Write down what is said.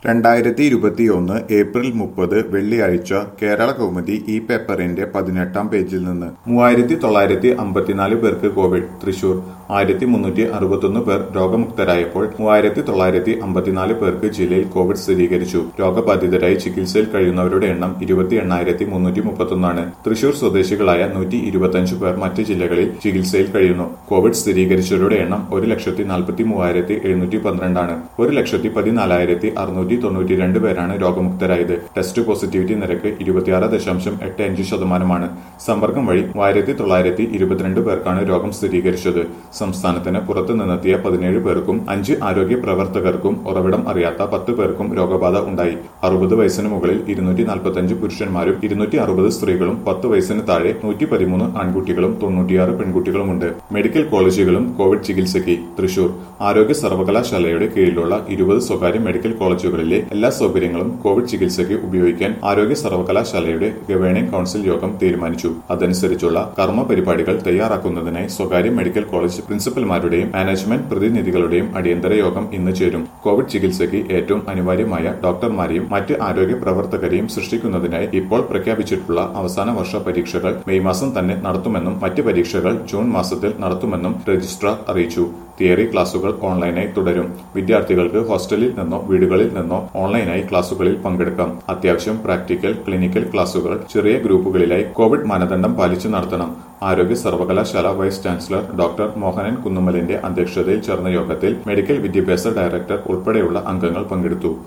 രണ്ടായിരത്തി ഇരുപത്തിയൊന്ന് ഏപ്രിൽ മുപ്പത് വെള്ളിയാഴ്ച കേരള കൗമുദി ഈ പേപ്പറിന്റെ പതിനെട്ടാം പേജിൽ നിന്ന് മൂവായിരത്തി തൊള്ളായിരത്തി അമ്പത്തിനാല് പേർക്ക് കോവിഡ് തൃശൂർ ആയിരത്തി മുന്നൂറ്റി അറുപത്തൊന്ന് പേർ രോഗമുക്തരായപ്പോൾ മൂവായിരത്തി തൊള്ളായിരത്തി അമ്പത്തിനാല് പേർക്ക് ജില്ലയിൽ കോവിഡ് സ്ഥിരീകരിച്ചു രോഗബാധിതരായി ചികിത്സയിൽ കഴിയുന്നവരുടെ എണ്ണം ഇരുപത്തി എണ്ണായിരത്തി മുന്നൂറ്റി മുപ്പത്തൊന്നാണ് തൃശൂർ സ്വദേശികളായ നൂറ്റി ഇരുപത്തിയഞ്ച് പേർ മറ്റ് ജില്ലകളിൽ ചികിത്സയിൽ കഴിയുന്നു കോവിഡ് സ്ഥിരീകരിച്ചവരുടെ എണ്ണം ഒരു ലക്ഷത്തി നാൽപ്പത്തി മൂവായിരത്തി എഴുന്നൂറ്റി പന്ത്രണ്ടാണ് ഒരു ലക്ഷത്തി പതിനാലായിരത്തി അറുന്നൂറ്റി തൊണ്ണൂറ്റി രണ്ട് പേരാണ് രോഗമുക്തരായത് ടെസ്റ്റ് പോസിറ്റിവിറ്റി നിരക്ക് ഇരുപത്തിയാറ് ദശാംശം എട്ട് അഞ്ച് ശതമാനമാണ് സമ്പർക്കം വഴി മൂവായിരത്തി തൊള്ളായിരത്തി ഇരുപത്തിരണ്ട് പേർക്കാണ് രോഗം സ്ഥിരീകരിച്ചത് സംസ്ഥാനത്തിന് പുറത്തു നിന്നെത്തിയ പതിനേഴ് പേർക്കും അഞ്ച് ആരോഗ്യ പ്രവർത്തകർക്കും ഉറവിടം അറിയാത്ത പത്ത് പേർക്കും രോഗബാധ ഉണ്ടായി അറുപത് വയസ്സിന് മുകളിൽ ഇരുന്നൂറ്റി നാൽപ്പത്തഞ്ച് പുരുഷന്മാരും ഇരുന്നൂറ്റി അറുപത് സ്ത്രീകളും പത്ത് വയസ്സിന് താഴെ നൂറ്റി പതിമൂന്ന് ആൺകുട്ടികളും തൊണ്ണൂറ്റിയാറ് പെൺകുട്ടികളുമുണ്ട് മെഡിക്കൽ കോളേജുകളും കോവിഡ് ചികിത്സയ്ക്ക് തൃശൂർ ആരോഗ്യ സർവകലാശാലയുടെ കീഴിലുള്ള ഇരുപത് സ്വകാര്യ മെഡിക്കൽ കോളേജുകളിലെ എല്ലാ സൗകര്യങ്ങളും കോവിഡ് ചികിത്സയ്ക്ക് ഉപയോഗിക്കാൻ ആരോഗ്യ സർവകലാശാലയുടെ ഗവേണിംഗ് കൌൺസിൽ യോഗം തീരുമാനിച്ചു അതനുസരിച്ചുള്ള കർമ്മ പരിപാടികൾ തയ്യാറാക്കുന്നതിനായി സ്വകാര്യ മെഡിക്കൽ കോളേജ് പ്രിൻസിപ്പൽമാരുടെയും മാനേജ്മെന്റ് പ്രതിനിധികളുടെയും അടിയന്തര യോഗം ഇന്ന് ചേരും കോവിഡ് ചികിത്സയ്ക്ക് ഏറ്റവും അനിവാര്യമായ ഡോക്ടർമാരെയും മറ്റ് ആരോഗ്യ പ്രവർത്തകരെയും സൃഷ്ടിക്കുന്നതിനായി ഇപ്പോൾ പ്രഖ്യാപിച്ചിട്ടുള്ള അവസാന വർഷ പരീക്ഷകൾ മെയ് മാസം തന്നെ നടത്തുമെന്നും മറ്റ് പരീക്ഷകൾ ജൂൺ മാസത്തിൽ നടത്തുമെന്നും രജിസ്ട്രാർ അറിയിച്ചു തിയറി ക്ലാസുകൾ ഓൺലൈനായി തുടരും വിദ്യാർത്ഥികൾക്ക് ഹോസ്റ്റലിൽ നിന്നോ വീടുകളിൽ നിന്നോ ഓൺലൈനായി ക്ലാസുകളിൽ പങ്കെടുക്കാം അത്യാവശ്യം പ്രാക്ടിക്കൽ ക്ലിനിക്കൽ ക്ലാസുകൾ ചെറിയ ഗ്രൂപ്പുകളിലായി കോവിഡ് മാനദണ്ഡം പാലിച്ചു നടത്തണം ആരോഗ്യ സർവകലാശാല വൈസ് ചാൻസലർ ഡോക്ടർ മോഹനൻ കുന്നുമലിന്റെ അധ്യക്ഷതയിൽ ചേർന്ന യോഗത്തിൽ മെഡിക്കൽ വിദ്യാഭ്യാസ ഡയറക്ടർ ഉൾപ്പെടെയുള്ള അംഗങ്ങൾ പങ്കെടുത്തു